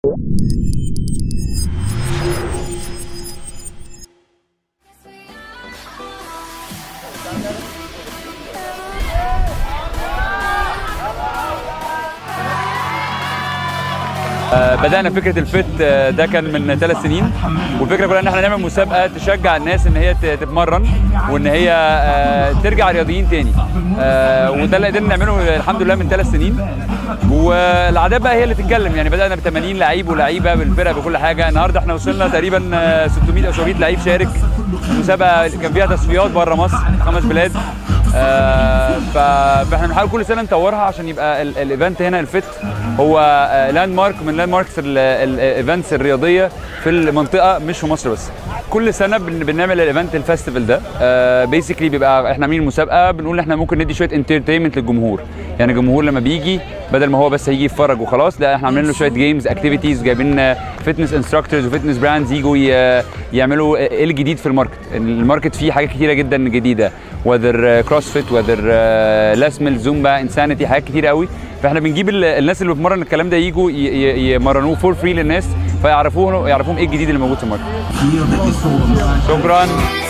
آه، بدأنا فكرة الفت آه، ده كان من ثلاث سنين والفكرة كلها ان احنا نعمل مسابقة تشجع الناس ان هي ت- تتمرن وان هي آه، ترجع رياضيين تاني آه، وده اللي قدرنا نعمله الحمد لله من ثلاث سنين والاعداد بقى هي اللي تتكلم يعني بدأنا ب 80 لعيب ولاعيبه بالفرقة بكل حاجة النهارده احنا وصلنا تقريبا آه، 600 او 700 لعيب شارك المسابقة كان فيها تصفيات بره مصر خمس بلاد آه، ف- فاحنا بنحاول كل سنه نطورها عشان يبقى ال- الايفنت هنا الفت هو لاند مارك من لاند ماركس الايفنتس الرياضيه في المنطقه مش في مصر بس كل سنه بن- بنعمل الايفنت الفestival ده بيسكلي بيبقى احنا عاملين مسابقه بنقول احنا ممكن ندي شويه انترتينمنت للجمهور يعني الجمهور لما بيجي بدل ما هو بس هيجي يتفرج وخلاص لا احنا عاملين له شويه جيمز اكتيفيتيز جايبين فتنس انستراكتورز وفتنس براندز يجوا ي- يعملوا ايه الجديد في الماركت الماركت فيه حاجات كتيره جدا جديده وذر كروسفيت وذر لاسمل زومبا انسانيتي حاجات كتيره قوي فاحنا بنجيب ال- الناس اللي بتمرن الكلام ده يجوا ي- ي- يمرنوه فور فري للناس فيعرفوه يعرفوهم ايه الجديد اللي موجود في الماركت شكرا